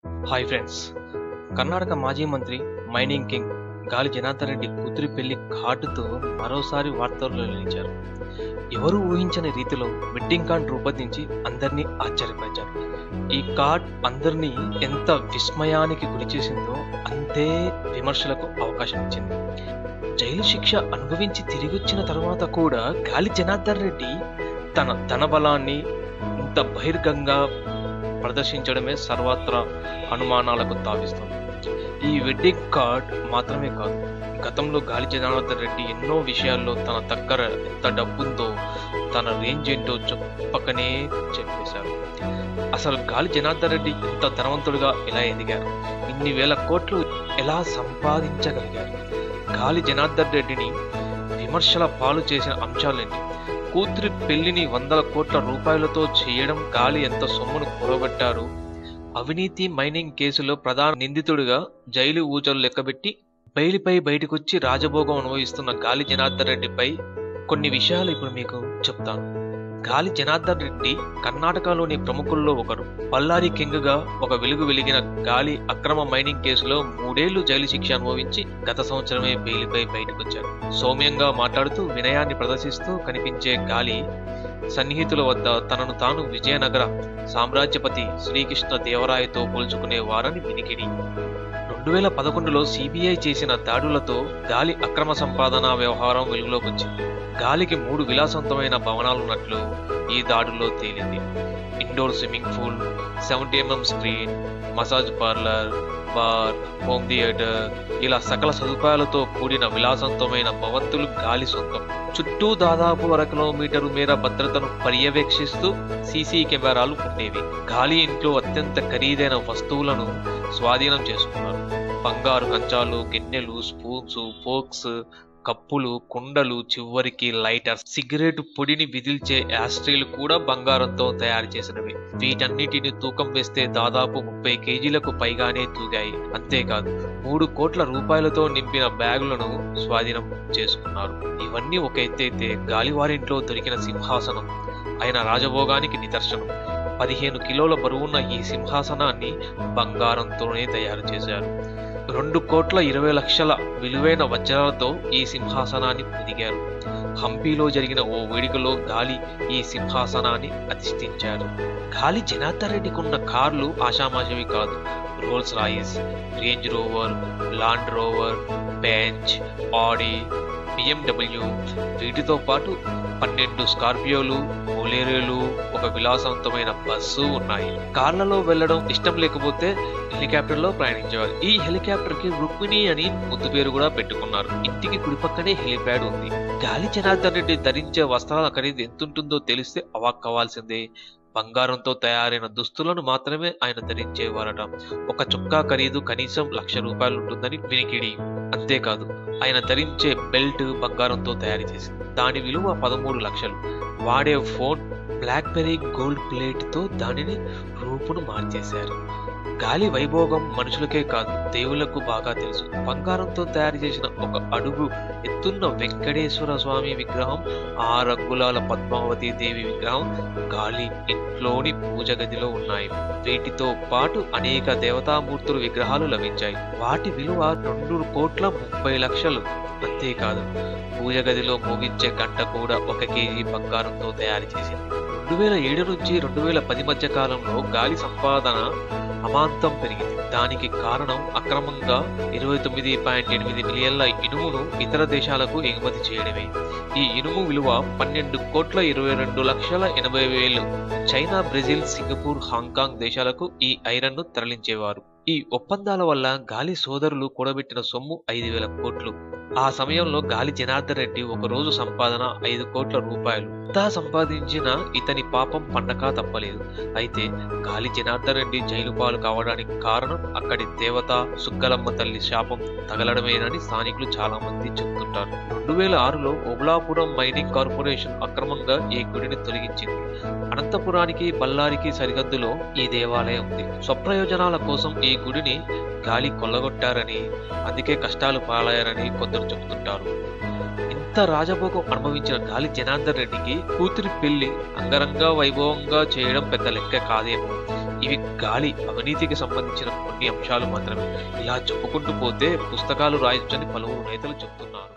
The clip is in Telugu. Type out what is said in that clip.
హాయ్ ఫ్రెండ్స్ కర్ణాటక మాజీ మంత్రి మైనింగ్ కింగ్ గాలి జనార్దన్ రెడ్డి కూతురి పెళ్లి కార్డుతో మరోసారి వార్తల్లో నిలిచారు ఎవరు ఊహించని రీతిలో వెడ్డింగ్ కార్డ్ రూపొందించి అందరినీ ఆశ్చర్యపరిచారు ఈ కార్డ్ అందరినీ ఎంత విస్మయానికి గురి చేసిందో అంతే విమర్శలకు అవకాశం ఇచ్చింది జైలు శిక్ష అనుభవించి తిరిగొచ్చిన తర్వాత కూడా గాలి జనార్దన్ రెడ్డి తన ధనబలాన్ని ఇంత బహిర్గంగా ప్రదర్శించడమే సర్వత్రా అనుమానాలకు తావిస్తుంది ఈ వెడ్డింగ్ కార్డ్ మాత్రమే కాదు గతంలో గాలి జనార్దన్ రెడ్డి ఎన్నో విషయాల్లో తన దగ్గర ఎంత డబ్బుందో తన రేంజ్ ఏంటో చెప్పకనే చెప్పేశారు అసలు గాలి జనార్దన్ రెడ్డి ఇంత ధనవంతుడిగా ఎలా ఎదిగారు ఇన్ని వేల కోట్లు ఎలా సంపాదించగలిగారు గాలి జనార్దన్ రెడ్డిని విమర్శల పాలు చేసిన అంశాలేంటి కూతురి పెళ్లిని వందల కోట్ల రూపాయలతో చేయడం గాలి ఎంత సొమ్మును కూడబెట్టారు అవినీతి మైనింగ్ కేసులో ప్రధాన నిందితుడిగా జైలు ఊచలు లెక్కబెట్టి బయలుపై బయటకొచ్చి రాజభోగం అనుభవిస్తున్న గాలి జనార్దన్ రెడ్డిపై కొన్ని విషయాలు ఇప్పుడు మీకు చెప్తాను గాలి జనార్దన్ రెడ్డి కర్ణాటకలోని ప్రముఖుల్లో ఒకరు బళ్ళారి కింగ్గా ఒక వెలుగు వెలిగిన గాలి అక్రమ మైనింగ్ కేసులో మూడేళ్లు జైలు శిక్ష అనుభవించి గత సంవత్సరమే బెయిల్పై బయటకొచ్చారు సౌమ్యంగా మాట్లాడుతూ వినయాన్ని ప్రదర్శిస్తూ కనిపించే గాలి సన్నిహితుల వద్ద తనను తాను విజయనగర సామ్రాజ్యపతి శ్రీకృష్ణ దేవరాయతో పోల్చుకునే వారని వినికిడి రెండు వేల పదకొండులో సిబిఐ చేసిన దాడులతో గాలి అక్రమ సంపాదన వ్యవహారం వెలుగులోకి వచ్చింది గాలికి మూడు విలాసవంతమైన భవనాలున్నట్లు ఈ దాడుల్లో తేలింది indoor swimming pool seventy MM screen massage parlour bar home theatre ఇలా సకల సదుపాయాలతో కూడిన విలాసవంతమైన భవంతులు గాలి సొంతం చుట్టూ దాదాపు అర కిలోమీటరు మేర భద్రతను పర్యవేక్షిస్తూ సీసీ కెమెరాలు ఉండేవి గాలి ఇంట్లో అత్యంత ఖరీదైన వస్తువులను స్వాధీనం చేసుకున్నారు బంగారు కంచాలు గిన్నెలు స్పూన్స్ ఫోక్స్ కప్పులు కుండలు చివరికి లైటర్ సిగరెట్ పొడిని విదిల్చే యాస్ట్రీలు కూడా బంగారంతో తయారు చేసినవి వీటన్నిటిని తూకం వేస్తే దాదాపు ముప్పై కేజీలకు పైగానే తూగాయి అంతేకాదు మూడు కోట్ల రూపాయలతో నింపిన బ్యాగులను స్వాధీనం చేసుకున్నారు ఇవన్నీ ఒక ఎత్తైతే గాలివారింట్లో దొరికిన సింహాసనం ఆయన రాజభోగానికి నిదర్శనం పదిహేను కిలోల బరువున్న ఈ సింహాసనాన్ని బంగారంతోనే తయారు చేశారు రెండు కోట్ల ఇరవై లక్షల విలువైన వజ్రాలతో ఈ సింహాసనాన్ని పొదిగారు హంపీలో జరిగిన ఓ వేడుకలో గాలి ఈ సింహాసనాన్ని అధిష్ఠించారు గాలి జనార్దన్ రెడ్డికి ఉన్న కార్లు ఆషామాషివి కాదు Rolls Royce Range Rover Land Rover Benz Audi BMW వీటితో పాటు పన్నెండు స్కార్పియోలు బొలేరోలు ఒక విలాసవంతమైన బస్సు ఉన్నాయి కార్లలో వెళ్ళడం ఇష్టం లేకపోతే హెలికాప్టర్ లో ప్రయాణించేవారు ఈ హెలికాప్టర్ కి రుక్మిణి అని ముద్దు పేరు కూడా పెట్టుకున్నారు ఇంటికి కుడిపక్కనే హెలిప్యాడ్ ఉంది గాలి జనార్దన్ రెడ్డి ధరించే వస్త్రాల ఖరీదు ఎంతుంటుందో తెలిస్తే అవాక్కవాల్సిందే బంగారంతో తయారైన దుస్తులను మాత్రమే ఆయన ధరించేవారట ఒక చుక్కా ఖరీదు కనీసం లక్ష రూపాయలు ఉంటుందని వినికిడి అంతేకాదు ఆయన ధరించే బెల్ట్ బంగారంతో తయారు చేసింది దాని విలువ పదమూడు లక్షలు వాడే ఫోన్ బ్లాక్బెర్రీ గోల్డ్ ప్లేట్ తో దానిని రూపును మార్చేశారు గాలి వైభోగం మనుషులకే కాదు దేవుళ్లకు బాగా తెలుసు బంగారంతో తయారు చేసిన ఒక అడుగు ఎత్తున్న వెంకటేశ్వర స్వామి విగ్రహం ఆరు అంగుళాల పద్మావతి దేవి విగ్రహం గాలి ఇంట్లోని పూజ గదిలో ఉన్నాయి వీటితో పాటు అనేక దేవతామూర్తుల విగ్రహాలు లభించాయి వాటి విలువ రెండు కోట్ల ముప్పై లక్షలు అంతేకాదు పూజ గదిలో మోగించే గంట కూడా ఒక కేజీ బంగారంతో తయారు చేసింది రెండు వేల ఏడు నుంచి రెండు వేల పది మధ్య కాలంలో గాలి సంపాదన అమాంతం పెరిగింది దానికి కారణం అక్రమంగా ఇరవై తొమ్మిది పాయింట్ ఎనిమిది మిలియన్ల ఇనుమును ఇతర దేశాలకు ఎగుమతి చేయడమే ఈ ఇనుము విలువ పన్నెండు కోట్ల ఇరవై రెండు లక్షల ఎనభై వేలు చైనా బ్రెజిల్ సింగపూర్ హాంకాంగ్ దేశాలకు ఈ ఐరన్ ను తరలించేవారు ఈ ఒప్పందాల వల్ల గాలి సోదరులు కూడబెట్టిన సొమ్ము ఐదు వేల కోట్లు ఆ సమయంలో గాలి జనార్దన్ రెడ్డి ఒక రోజు సంపాదన ఐదు కోట్ల రూపాయలు ఇంత సంపాదించిన ఇతని పాపం పండక తప్పలేదు అయితే గాలి జనార్దన్ రెడ్డి జైలు పాలు కావడానికి కారణం అక్కడి దేవత సుగ్గలమ్మ తల్లి శాపం తగలడమేనని స్థానికులు చాలా మంది చెబుతుంటారు రెండు వేల ఆరులో ఓబులాపురం మైనింగ్ కార్పొరేషన్ అక్రమంగా ఈ గుడిని తొలగించింది అనంతపురానికి బళ్ళారికి సరిహద్దులో ఈ దేవాలయం ఉంది స్వప్రయోజనాల కోసం ఈ గుడిని గాలి కొల్లగొట్టారని అందుకే కష్టాలు పాలయ్యారని కొందరు చెబుతుంటారు ఇంత రాజభోగం అనుభవించిన గాలి జనార్దన్ రెడ్డికి కూతురి పెళ్లి అంగరంగ వైభవంగా చేయడం పెద్ద లెక్క కాదేమో ఇవి గాలి అవినీతికి సంబంధించిన కొన్ని అంశాలు మాత్రమే ఇలా చెప్పుకుంటూ పోతే పుస్తకాలు రాయొచ్చని పలువురు నేతలు చెప్తున్నారు